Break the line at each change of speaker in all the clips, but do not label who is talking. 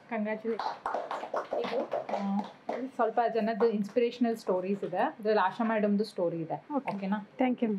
Congratulation ಇದು ಆ, ಸ್ವಲ್ಪ ಜನದ್ದು ಇನ್ಸ್ಪಿರೇಷನಲ್ ಸ್ಟೋರೀಸ್ ಇದೆ ಇದ್ರಲ್ಲಿ ಆಶಾ ಮೇಡಮ್ದು ಸ್ಟೋರಿ ಇದೆ
Okay.
ಓಕೆನಾ
ಥ್ಯಾಂಕ್ ಯು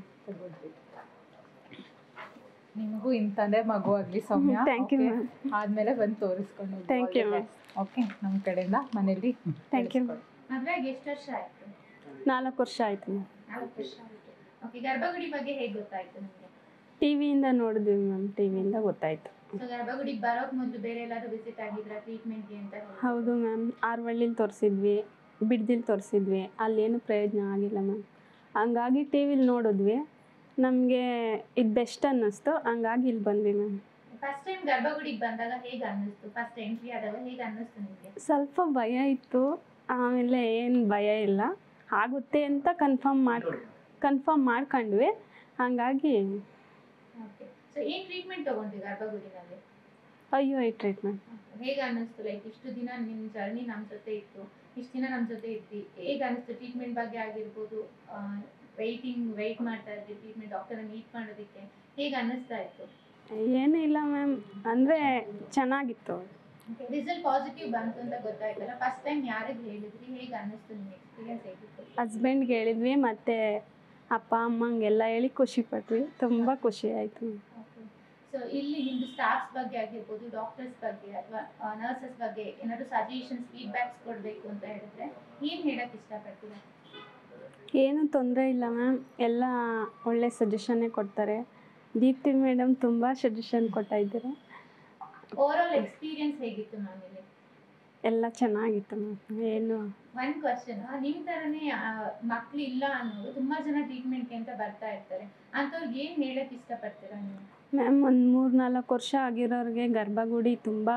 ನಿಮಗೂ ಇಂತಂದೆ ಮಗು ಆಗ್ಲಿ ಸೌಮ್ಯ
Thank you, ma'am.
ಆದ್ಮೇಲೆ ಬಂದು ತೋರಿಸ್ಕೊಂಡು
Thank you, ma'am.
ಓಕೆ ನಮ್ಮ ಕಡೆಯಿಂದ ಮನೇಲಿ
Thank you.
ಕಳಿಸ್ಕೊಡಿ.
ಮದ್ವೆಗೆ ಎಷ್ಟು ವರ್ಷ ಆಯ್ತು
ನಾಲ್ಕು ವರ್ಷ ಆಯ್ತು ಮ್ಯಾಮ್
ನಾಲ್ಕು ವರ್ಷ ಆಯ್ತು ಓಕೆ ಗರ್ಭಗುಡಿ ಬಗ್ಗೆ ಹೇಗೆ ಗೊತ್ತಾಯ್ತು ನಿಮಗೆ
ಟಿ ವಿಯಿಂದ ನೋಡಿದ್ವಿ ಮ್ಯಾಮ್ ಟಿ ವಿಯಿಂದ ಗೊತ್ತಾಯ್ತು
ಸೊ ಗರ್ಭಗುಡಿಗೆ ಬರೋಕ್ ಮೊದಲು ಬೇರೆ ಎಲ್ಲಾದ್ರೂ ವಿಸಿಟ್ ಆಗಿದ್ರ ಟ್ರೀಟ್ಮೆಂಟ್ಗೆ ಅಂತ ಹೇಳಿ
ಹೌದು ಮ್ಯಾಮ್ ಆರ್ವಳ್ಳಿಲಿ ತೋರಿಸಿದ್ವಿ ಬಿಡ್ದಿಲ್ ತೋರಿಸಿದ್ವಿ ಅಲ್ಲೇನು ಪ್ರಯೋಜನ ಆಗಿಲ್ಲ ಮ್ಯಾಮ್ ಹಂಗಾಗಿ ಟಿ ವಿಲಿ ನೋಡಿದ್ವಿ ನಮಗೆ ಇದು ಬೆಸ್ಟ್ ಅನ್ನಿಸ್ತು ಹಂಗಾಗಿ ಇಲ್ಲಿ ಬಂದ್ವಿ ಮ್ಯಾಮ್
ಫಸ್ಟ್ ಟೈಮ್ ಗರ್ಭಗುಡಿಗೆ ಬಂದಾಗ ಹೇಗೆ ಅನ್ನಿಸ್ತು ಫಸ್ಟ್ ಎಂಟ್ರಿ ಆದಾಗ ಹೇಗೆ ಅನ್ನಿಸ್ತು ನಿಮಗೆ
ಸ್ವಲ್ಪ ಭಯ ಇತ್ತು ಆಮೇಲೆ ಏನು ಭಯ ಇಲ್ಲ ಆಗುತ್ತೆ ಅಂತ ಕನ್ಫರ್ಮ್ ಮಾಡಿ ಕನ್ಫರ್ಮ್ ಮಾಡ್ಕೊಂಡ್ವಿ ಹಂಗಾಗಿ
ಓಕೆ ಸೊ ಏನ್ ಟ್ರೀಟ್ಮೆಂಟ್ ತಗೊಂಡ್ರಿ ಗರ್ಭಗುಡಿನಲ್ಲಿ
ಅಯ್ಯೋ ಈ ಟ್ರೀಟ್ಮೆಂಟ್
ಹೇಗೆ ಅನ್ನಿಸ್ತು ಲೈಕ್ ಇಷ್ಟು ದಿನ ನಿಮ್ಮ ಜರ್ನಿ ನಮ್ಮ ಜೊತೆ ಇತ್ತು ಇಷ್ಟು ದಿನ ನಮ್ಮ ಜೊತೆ ಇದ್ದಿ ಹೇಗೆ ಅನ್ನಿಸ್ತು ಟ್ರೀಟ್ಮೆಂಟ್ ಬಗ್ಗೆ ಆಗಿರ್ಬೋದು ವೆಯ್ಟಿಂಗ್ ವೆಯ್ಟ್ ಮಾಡ್ತಾ ಇದ್ರಿ ಟ್ರೀಟ್ಮೆಂಟ್ ಡಾಕ್ಟರ್ನ ಮೀಟ್ ಮಾಡೋದಕ್ಕೆ ಹೇಗೆ ಅನ್ನಿಸ್ತಾ ಇತ್ತು
ಏನೂ ಇಲ್ಲ ಮ್ಯಾಮ್ ಅಂದರೆ ಚೆನ್ನಾಗಿತ್ತು
ರಿಸಲ್ಟ್ ಪಾಸಿಟಿವ್ ಬಂತು ಅಂತ ಗೊತ್ತಾಯ್ತಲ್ಲ ಫಸ್ಟ್ ಟೈಮ್ ಯಾರಿಗೆ ಹೇಳಿದ್ರಿ ಹೇಗೆ ಅನ್ನಿಸ್ತು ನಿಮ್ಮ ಎಕ್ಸ್ಪೀರಿಯನ್ಸ್ ಹೇಗಿತ್ತು
ಹಸ್ಬೆಂಡ್ಗೆ ಹೇಳಿದ್ವಿ ಮತ್ತು ಅಪ್ಪ ಅಮ್ಮಂಗೆಲ್ಲ ಹೇಳಿ ಖುಷಿ ಪಟ್ವಿ ತುಂಬ ಖುಷಿ ಆಯಿತು
ಸೊ ಇಲ್ಲಿ ನಿಮ್ದು ಸ್ಟಾಫ್ಸ್ ಬಗ್ಗೆ ಆಗಿರ್ಬೋದು ಡಾಕ್ಟರ್ಸ್ ಬಗ್ಗೆ ಅಥವಾ ನರ್ಸಸ್ ಬಗ್ಗೆ ಏನಾದ್ರು ಸಜೆಷನ್ಸ್ ಫೀಡ್ಬ್ಯಾಕ್ಸ್ ಕೊಡಬೇಕು ಅಂತ ಹೇಳಿದ್ರೆ ಏನು ಹೇಳಕ್ ಇಷ್ಟಪಡ್ತೀರಾ
ಏನೂ ತೊಂದರೆ ಇಲ್ಲ ಮ್ಯಾಮ್ ಎಲ್ಲ ಒಳ್ಳೆ ಸಜೆಷನ್ನೇ ಕೊಡ್ತಾರೆ ದೀಪ್ತಿ ಮೇಡಮ್ ತುಂಬ ಸಜೆಷನ್ ಕೊಡ್ತಾ ಇದ್ದಾರೆ
ಓವರ್ ಆಲ್ ಎಕ್ಸ್ಪೀರಿಯನ್ಸ್ ಹೇಗಿತ್ತು ಮ್ಯಾಮ್ ಇಲ್ಲಿ
ಎಲ್ಲ ಚೆನ್ನಾಗಿತ್ತು ಮ್ಯಾಮ್ ಏನು
ಒನ್ ಕ್ವಶನ್ ನಿಮ್ ತರನೇ ಮಕ್ಳು ಇಲ್ಲ ಅನ್ನೋರು ತುಂಬಾ ಜನ ಟ್ರೀಟ್ಮೆಂಟ್ಗೆ ಅಂತ ಬರ್ತಾ ಇರ್ತಾರೆ ಅಂಥವ್ರಿಗೆ ಏನ್ ಹೇಳಕ್ ಇಷ್ಟಪಡ್ತೀರಾ ನೀವು
ಮ್ಯಾಮ್ ಒಂದು ಮೂರು ನಾಲ್ಕು ವರ್ಷ ಆಗಿರೋರಿಗೆ ಗರ್ಭಗುಡಿ ತುಂಬ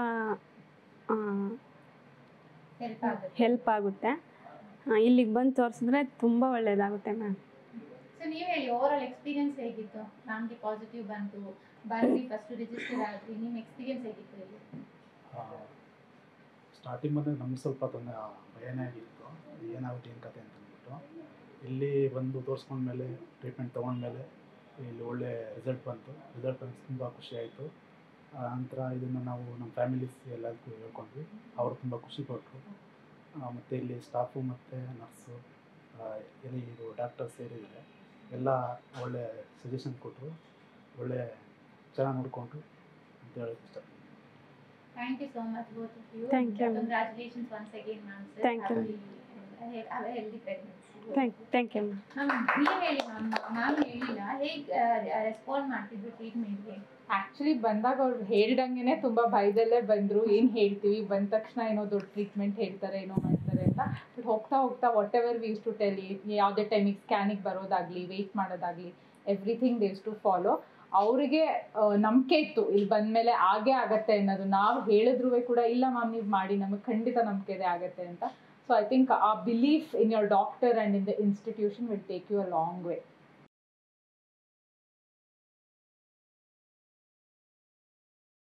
ಹೆಲ್ಪ್ ಆಗುತ್ತೆ
ಹೆಲ್ಪ್ ಆಗುತ್ತೆ ಆ, ಇಲ್ಲಿಗೆ ಬಂದು ತೋರಿಸಿದ್ರೆ ತುಂಬ ಒಳ್ಳೆಯದಾಗುತ್ತೆ ಮ್ಯಾಮ್
ಸೊ ನೀವ್ ಹೇಳಿ ಓವರ್ ಆಲ್ ಎಕ್ಸ್ಪೀರಿಯನ್ಸ್ ಹೇಗಿತ್ತು ನಮ್ಗೆ ಪಾಸಿಟಿವ್ ಬಂತು ಬಂದ್ವಿ ಫಸ್ಟ್ ರಿಜಿಸ್ಟರ್ ಆದ್ರಿ ನಿಮ್ ಎಕ್ಸ್ಪೀರಿಯನ್ಸ್ ಹೇಗಿತ್ತು ಇಲ್ಲಿ
ಸ್ಟಾರ್ಟಿಂಗ್ ಬಂದಾಗ ನಮ್ಗೆ ಸ್ವಲ್ಪ ತೊಂದರೆ ಭಯನೇ ಆಗಿತ್ತು ಏನಾಗುತ್ತೆ ಏನು ಕತೆ ಅಂತ ಅಂದ್ಬಿಟ್ಟು ಇಲ್ಲಿ ಬಂದು ತೋರಿಸ್ಕೊಂಡ್ಮೇಲೆ ಟ್ರೀಟ್ಮೆಂಟ್ ತೊಗೊಂಡ್ಮೇಲೆ ಇಲ್ಲಿ ಒಳ್ಳೆ ರಿಸಲ್ಟ್ ಬಂತು ರಿಸಲ್ಟ್ ಬಂದು ತುಂಬ ಖುಷಿ ಆಯಿತು ನಂತರ ಇದನ್ನು ನಾವು ನಮ್ಮ ಫ್ಯಾಮಿಲೀಸ್ ಎಲ್ಲದಕ್ಕೂ ಹೇಳ್ಕೊಂಡ್ವಿ ಅವರು ತುಂಬ ಖುಷಿ ಪಟ್ಟರು ಮತ್ತು ಇಲ್ಲಿ ಸ್ಟಾಫು ಮತ್ತು ನರ್ಸು ಎಲ್ಲ ಇದು ಡಾಕ್ಟರ್ಸ್ ಸೇರಿದ್ದಾರೆ ಎಲ್ಲ ಒಳ್ಳೆ ಸಜೆಷನ್ ಕೊಟ್ಟರು ಒಳ್ಳೆ ಚೆನ್ನಾಗಿ ನೋಡಿಕೊಂಡ್ರು ಅಂತ ಹೇಳಕ್ಕೆ ಇಷ್ಟಪಡ್ತೀನಿ
thank you so much both of you
Thank you.
Congratulations once again ma'am
Thank you.
Healthy pregnancy
thank thank you ma'am
ma'am ನೀವು ಹೇಳಿ ಮ್ಯಾಮ್ ಮ್ಯಾಮ್ ಹೇಳಿಲ್ಲ ಹೇಗೆ ರೆಸ್ಪಾಂಡ್ ಮಾಡ್ತಿದ್ರು ಟ್ರೀಟ್ಮೆಂಟ್ಗೆ
ಆಕ್ಚುಲಿ ಬಂದಾಗ ಅವ್ರು ಹೇಳ್ದಂಗೆನೆ ತುಂಬಾ ಭಯದಲ್ಲೇ ಬಂದ್ರು ಏನ್ ಹೇಳ್ತೀವಿ ಬಂದ ತಕ್ಷಣ ಏನೋ ದೊಡ್ಡ ಟ್ರೀಟ್ಮೆಂಟ್ ಹೇಳ್ತಾರೆ ಏನೋ ಮಾಡ್ತಾರೆ ಅಂತ ಬಟ್ ಹೋಗ್ತಾ ಹೋಗ್ತಾ whatever we use to tell ಯಾವುದೇ ಟೈಮಿಗೆ ಸ್ಕ್ಯಾನಿಗೆ ಬರೋದಾಗ್ಲಿ ವೆಯ್ಟ್ ಮಾಡೋದಾಗ್ಲಿ ಎವ್ರಿಥಿಂಗ್ ದೇಸ್ ಟು ಫಾಲೋ ಅವರಿಗೆ ನಂಬಿಕೆ ಇತ್ತು ಇಲ್ಲಿ ಬಂದ್ಮೇಲೆ ಆಗೇ ಆಗತ್ತೆ ಅನ್ನೋದು ನಾವು ಹೇಳಿದ್ರು ಕೂಡ ಇಲ್ಲ ಮ್ಯಾಮ್ ನೀವು ಮಾಡಿ ನಮಗೆ ಖಂಡಿತ ನಂಬಿಕೆ ಇದೆ ಆಗತ್ತೆ ಅಂತ so I think a belief in your doctor and in the institution will take you a long way